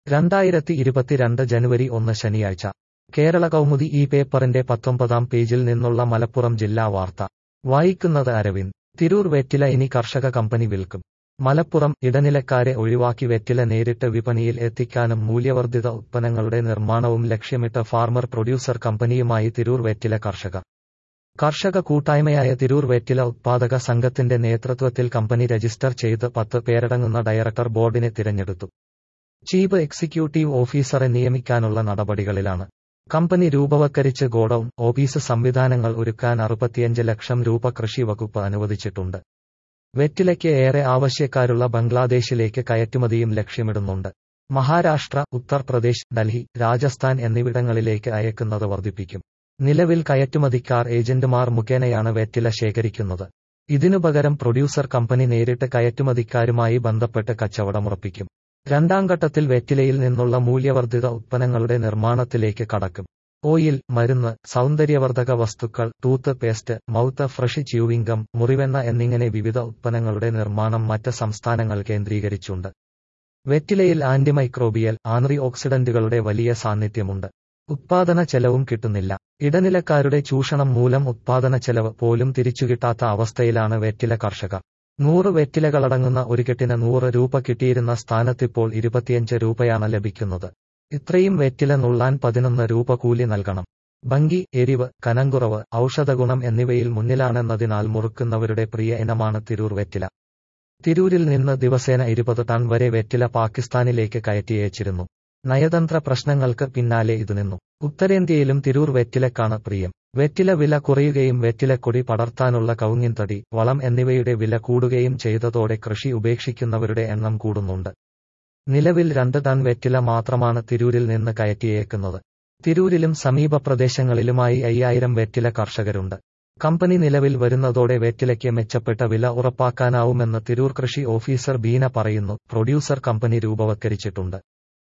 രണ്ടായിരത്തി ഇരുപത്തിരണ്ട് ജനുവരി ഒന്ന് ശനിയാഴ്ച കേരള കൗമുദി ഈ പേപ്പറിന്റെ പത്തൊമ്പതാം പേജിൽ നിന്നുള്ള മലപ്പുറം ജില്ലാ വാർത്ത വായിക്കുന്നത് അരവിന്ദ് തിരൂർ വെറ്റില ഇനി കർഷക കമ്പനി വിൽക്കും മലപ്പുറം ഇടനിലക്കാരെ ഒഴിവാക്കി വെറ്റില നേരിട്ട് വിപണിയിൽ എത്തിക്കാനും മൂല്യവർദ്ധിത ഉത്പന്നങ്ങളുടെ നിർമ്മാണവും ലക്ഷ്യമിട്ട് ഫാർമർ പ്രൊഡ്യൂസർ കമ്പനിയുമായി തിരൂർ വെറ്റില കർഷക കർഷക കൂട്ടായ്മയായ തിരൂർ വെറ്റില ഉത്പാദക സംഘത്തിന്റെ നേതൃത്വത്തിൽ കമ്പനി രജിസ്റ്റർ ചെയ്ത് പത്ത് പേരടങ്ങുന്ന ഡയറക്ടർ ബോർഡിനെ തിരഞ്ഞെടുത്തു ചീഫ് എക്സിക്യൂട്ടീവ് ഓഫീസറെ നിയമിക്കാനുള്ള നടപടികളിലാണ് കമ്പനി രൂപവത്കരിച്ച് ഗോഡൌൺ ഓഫീസ് സംവിധാനങ്ങൾ ഒരുക്കാൻ അറുപത്തിയഞ്ച് ലക്ഷം രൂപ കൃഷി വകുപ്പ് അനുവദിച്ചിട്ടുണ്ട് വെറ്റിലയ്ക്ക് ഏറെ ആവശ്യക്കാരുള്ള ബംഗ്ലാദേശിലേക്ക് കയറ്റുമതിയും ലക്ഷ്യമിടുന്നുണ്ട് മഹാരാഷ്ട്ര ഉത്തർപ്രദേശ് ഡൽഹി രാജസ്ഥാൻ എന്നിവിടങ്ങളിലേക്ക് അയക്കുന്നത് വർദ്ധിപ്പിക്കും നിലവിൽ കയറ്റുമതിക്കാർ ഏജന്റുമാർ മുഖേനയാണ് വെറ്റില ശേഖരിക്കുന്നത് ഇതിനു പകരം പ്രൊഡ്യൂസർ കമ്പനി നേരിട്ട് കയറ്റുമതിക്കാരുമായി ബന്ധപ്പെട്ട് കച്ചവടമുറപ്പിക്കും രണ്ടാം ഘട്ടത്തിൽ വെറ്റിലയിൽ നിന്നുള്ള മൂല്യവർദ്ധിത ഉത്പന്നങ്ങളുടെ നിർമ്മാണത്തിലേക്ക് കടക്കും ഓയിൽ മരുന്ന് സൗന്ദര്യവർദ്ധക വസ്തുക്കൾ toothpaste mouth fresh chewing gum മുറിവെണ്ണ എന്നിങ്ങനെ വിവിധ ഉത്പന്നങ്ങളുടെ നിർമ്മാണം മറ്റ് സംസ്ഥാനങ്ങൾ കേന്ദ്രീകരിച്ചുണ്ട് വെറ്റിലയിൽ ആന്റിമൈക്രോബിയൽ ആന്റി ഓക്സിഡന്റുകളുടെ വലിയ സാന്നിധ്യമുണ്ട് ഉത്പാദന ചെലവും കിട്ടുന്നില്ല ഇടനിലക്കാരുടെ ചൂഷണം മൂലം ഉത്പാദന ചെലവ് പോലും തിരിച്ചുകിട്ടാത്ത അവസ്ഥയിലാണ് വെറ്റില കർഷകർ നൂറ് വെറ്റിലകളടങ്ങുന്ന ഒരു കെട്ടിന് നൂറ് രൂപ കിട്ടിയിരുന്ന സ്ഥാനത്തിപ്പോൾ ഇരുപത്തിയഞ്ച് രൂപയാണ് ലഭിക്കുന്നത് ഇത്രയും വെറ്റില നുള്ളാൻ പതിനൊന്ന് രൂപ കൂലി നൽകണം ഭംഗി എരിവ് കനങ്കുറവ് ഔഷധഗുണം എന്നിവയിൽ മുന്നിലാണെന്നതിനാൽ മുറുക്കുന്നവരുടെ പ്രിയ ഇനമാണ് തിരൂർ വെറ്റില തിരൂരിൽ നിന്ന് ദിവസേന ഇരുപത് ടൺ വരെ വെറ്റില പാകിസ്ഥാനിലേക്ക് കയറ്റിയച്ചിരുന്നു നയതന്ത്ര പ്രശ്നങ്ങൾക്ക് പിന്നാലെ ഇത് നിന്നു ഉത്തരേന്ത്യയിലും തിരൂർ വെറ്റിലക്കാണ് പ്രിയം വെറ്റില വില കുറയുകയും വെറ്റിലക്കൊടി പടർത്താനുള്ള കൗങ്ങിൻ തടി വളം എന്നിവയുടെ വില കൂടുകയും ചെയ്തതോടെ കൃഷി ഉപേക്ഷിക്കുന്നവരുടെ എണ്ണം കൂടുന്നുണ്ട് നിലവിൽ രണ്ട് ടൺ വെറ്റില മാത്രമാണ് തിരൂരിൽ നിന്ന് കയറ്റിയേക്കുന്നത് തിരൂരിലും സമീപ പ്രദേശങ്ങളിലുമായി അയ്യായിരം വെറ്റില കർഷകരുണ്ട് കമ്പനി നിലവിൽ വരുന്നതോടെ വെറ്റിലയ്ക്ക് മെച്ചപ്പെട്ട വില ഉറപ്പാക്കാനാവുമെന്ന് തിരൂർ കൃഷി ഓഫീസർ ബീന പറയുന്നു പ്രൊഡ്യൂസർ കമ്പനി രൂപവത്കരിച്ചിട്ടുണ്ട്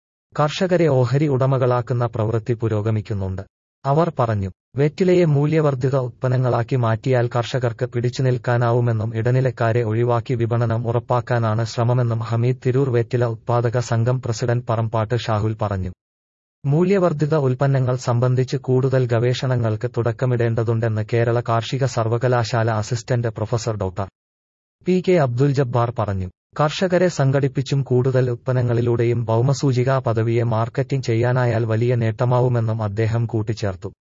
കർഷകരെ ഓഹരി ഉടമകളാക്കുന്ന പ്രവൃത്തി പുരോഗമിക്കുന്നുണ്ട് അവർ പറഞ്ഞു വെറ്റിലയെ മൂല്യവർദ്ധിത ഉത്പന്നങ്ങളാക്കി മാറ്റിയാൽ കർഷകർക്ക് പിടിച്ചു നിൽക്കാനാവുമെന്നും ഇടനിലക്കാരെ ഒഴിവാക്കി വിപണനം ഉറപ്പാക്കാനാണ് ശ്രമമെന്നും ഹമീദ് തിരൂർ വെറ്റില ഉത്പാദക സംഘം പ്രസിഡന്റ് പറമ്പാട്ട് ഷാഹുൽ പറഞ്ഞു മൂല്യവർദ്ധിത ഉൽപ്പന്നങ്ങൾ സംബന്ധിച്ച് കൂടുതൽ ഗവേഷണങ്ങൾക്ക് തുടക്കമിടേണ്ടതുണ്ടെന്ന് കേരള കാർഷിക സർവകലാശാല assistant professor doctor P K Abdul Jabbar പറഞ്ഞു കർഷകരെ സംഘടിപ്പിച്ചും കൂടുതൽ ഉത്പന്നങ്ങളിലൂടെയും ഭൗമസൂചികാ പദവിയെ മാർക്കറ്റിംഗ് ചെയ്യാനായാൽ വലിയ നേട്ടമാവുമെന്നും അദ്ദേഹം കൂട്ടിച്ചേർത്തു